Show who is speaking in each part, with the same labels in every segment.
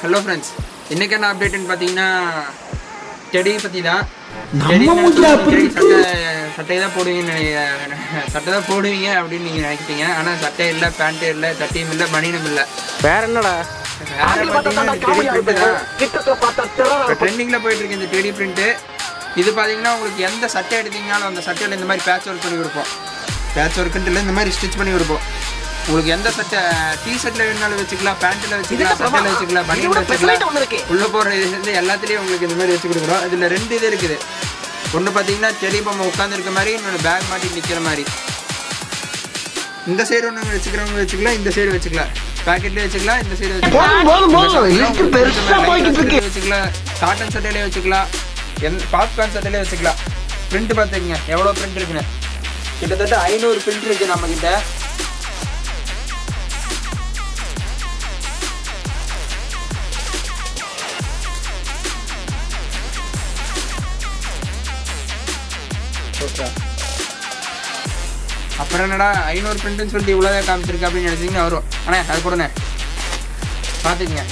Speaker 1: Hello friends இன்னைக்கு என்ன அப்டேட்னு பார்த்தீங்கன்னா செடி பற்றி தான்
Speaker 2: நம்ம
Speaker 1: செடி
Speaker 2: மூஞ்சில அப்படி
Speaker 1: சட்டை சட்டை தான் போடுவீங்கன்னு நினை- சட்டை தான் போடுவீங்க அப்படின்னு நீங்கள் நினைக்கிறீங்க ஆனால் சட்டை இல்லை பேண்ட்டு இல்லை சட்டையும் இல்லை மணினும் இல்லை
Speaker 3: வேற என்னடா
Speaker 1: வேற பார்த்தீங்கன்னா இந்த டெடி பிரிண்ட் தான் இப்போ ட்ரெண்டிங்கில் போயிட்டு இருக்கு இந்த டெடி பிரிண்ட்டு இது பார்த்தீங்கன்னா உங்களுக்கு எந்த சட்டை எடுத்தீங்கனாலும் அந்த சட்டையில் இந்த மாதிரி பேட்ச் ஒர்க் பண்ணி கொடுப்போம் பேட்ச் ஒர்க்குன்ட்டு இல்லை இந்த மாதிரி ஸ்டிச் பண்ணி கொடுப்போம் உங்களுக்கு எந்த சட்டை டி ஷர்ட்டில் வேணாலும் வச்சுக்கலாம் பேண்ட்டில் வச்சுக்கலாம் சட்டையில் வச்சுக்கலாம் பனியில் வச்சுக்கலாம் உள்ள போகிற இது வந்து எல்லாத்துலேயும் உங்களுக்கு இந்த மாதிரி வச்சு கொடுக்குறோம் இதில் ரெண்டு இது இருக்குது ஒன்று பார்த்தீங்கன்னா செடி பொம்மை உட்காந்துருக்க மாதிரி இன்னொன்று பேக் மாட்டி நிற்கிற மாதிரி இந்த சைடு ஒன்று வச்சுக்கிறவங்க வச்சுக்கலாம் இந்த சைடு வச்சுக்கலாம் பாக்கெட்லேயே வச்சுக்கலாம் இந்த சைடு
Speaker 2: போதும், போதும், போதும். லிஸ்ட் பெருசா போய்கிட்டு இருக்கு.
Speaker 1: வச்சுக்கலாம் காட்டன் சட்டையிலே வச்சுக்கலாம் எந்த பாப்கார்ன் சட்டையிலே வச்சுக்கலாம் பிரிண்ட் பார்த்துக்கங்க எவ்வளோ பிரிண்ட் இருக்குன்னு கிட்டத்தட்ட ஐநூறு பிரிண்ட் இருக்கு நம்ம கிட்ட ஓகே அப்புறம் என்னடா ஐநூறு பிரிண்ட்னு சொல்லிட்டு இவ்வளோதான் காமிச்சிருக்கு அப்படின்னு நினச்சிங்கன்னா வரும் அண்ணே அது கொடுண்ணே பார்த்துக்குங்க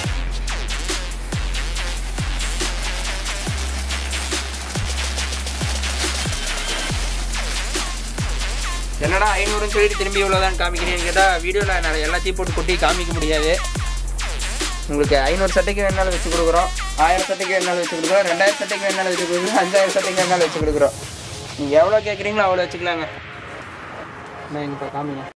Speaker 1: என்னடா ஐநூறுன்னு சொல்லிட்டு திரும்பி இவ்வளோதான் காமிக்கிறீங்கன்னு கேட்டால் வீடியோவில் என்னால் எல்லாத்தையும் போட்டு கொட்டி காமிக்க முடியாது உங்களுக்கு ஐநூறு சட்டைக்கு வேணாலும் வச்சு கொடுக்குறோம் ஆயிரம் சட்டைக்கு வேணாலும் வச்சு கொடுக்குறோம் ரெண்டாயிரம் சட்டைக்கு வேணாலும் வச்சு கொடுக்குறோம் அஞ்சாயிரம் சட்டைக்கு வேணாலும் வச்சு கொடுக்குறோம் நீங்கள் எவ்வளோ கேட்குறீங்களோ அவ்வளோ வச்சுக்கலாங்க நான் இங்கே காமிங்க